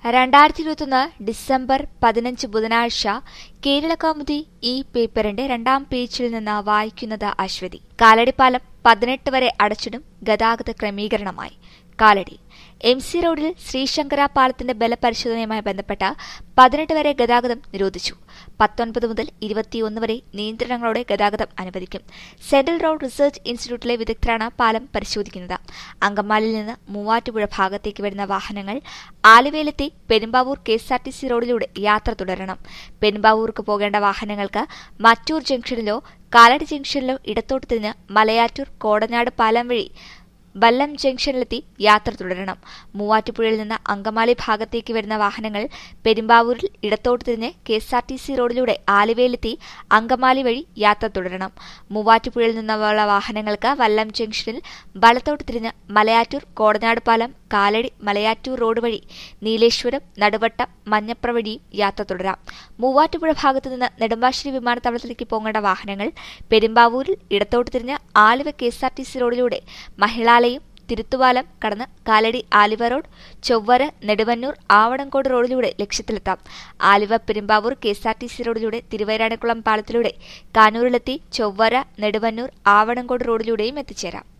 രണ്ടായിരത്തി ഇരുപത്തൊന്ന് ഡിസംബർ പതിനഞ്ച് ബുധനാഴ്ച കേരളകൗമുദി ഈ പേപ്പറിന്റെ രണ്ടാം പേജിൽ നിന്ന് വായിക്കുന്നത് അശ്വതി കാലടിപ്പാലം പതിനെട്ട് വരെ അടച്ചിടും ഗതാഗത ക്രമീകരണമായി കാലടി എം സി റോഡിൽ ശ്രീശങ്കര പാലത്തിന്റെ ബലപരിശോധനയുമായി ബന്ധപ്പെട്ട പതിനെട്ട് വരെ ഗതാഗതം നിരോധിച്ചു പത്തൊൻപത് മുതൽ ഇരുപത്തിയൊന്ന് വരെ നിയന്ത്രണങ്ങളോടെ ഗതാഗതം അനുവദിക്കും സെൻട്രൽ റോഡ് റിസർച്ച് ഇൻസ്റ്റിറ്റ്യൂട്ടിലെ വിദഗ്ധരാണ് പാലം പരിശോധിക്കുന്നത് അങ്കമാലിയിൽ നിന്ന് മൂവാറ്റുപുഴ ഭാഗത്തേക്ക് വരുന്ന വാഹനങ്ങൾ ആലുവയിലെത്തി Perumbavoor K S R T C റോഡിലൂടെ യാത്ര തുടരണം പെരുമ്പാവൂർക്ക് പോകേണ്ട വാഹനങ്ങൾക്ക് മറ്റൂർ ജംഗ്ഷനിലോ കാലടി ജംഗ്ഷനിലോ ഇടത്തോട്ട് തിരിഞ്ഞ് മലയാറ്റൂർ കോടനാട് പാലം വഴി വല്ലം ജംഗ്ഷനിലെത്തി യാത്ര തുടരണം മൂവാറ്റുപുഴയിൽ നിന്ന് അങ്കമാലി ഭാഗത്തേക്ക് വരുന്ന വാഹനങ്ങൾ പെരുമ്പാവൂരിൽ ഇടത്തോട്ട് തിരിഞ്ഞ് K S R T C റോഡിലൂടെ ആലുവയിലെത്തി അങ്കമാലി വഴി യാത്ര തുടരണം മൂവാറ്റുപുഴയിൽ നിന്നുള്ള വാഹനങ്ങൾക്ക് വല്ലം ജംഗ്ഷനിൽ വലത്തോട്ട് തിരിഞ്ഞ് മലയാറ്റൂർ കോടനാട് പാലം കാലടി മലയാറ്റൂർ റോഡ് വഴി നീലേശ്വരം നടുവട്ടം മഞ്ഞപ്ര വഴിയും യാത്ര തുടരാം മൂവാറ്റുപുഴ ഭാഗത്തു നിന്ന് നെടുമ്പാശ്ശേരി വിമാനത്താവളത്തിലേക്ക് പോകേണ്ട വാഹനങ്ങൾ പെരുമ്പാവൂരിൽ ഇടത്തോട്ട് തിരിഞ്ഞ് Aluva K S R T C റോഡിലൂടെ മഹിളാലയം തിരുത്തുപാലം കടന്ന് കാലടി ആലുവ റോഡ് ചൊവ്വര നെടുവന്നൂർ ആവണങ്കോട് റോഡിലൂടെ ലക്ഷ്യത്തിലെത്താം Aluva Perumbavoor K S R T C റോഡിലൂടെ തിരുവൈരാണിക്കുളം പാലത്തിലൂടെ കാനൂരിലെത്തി ചൊവ്വര നെടുവന്നൂർ ആവണങ്കോട് റോഡിലൂടെയും എത്തിച്ചേരാം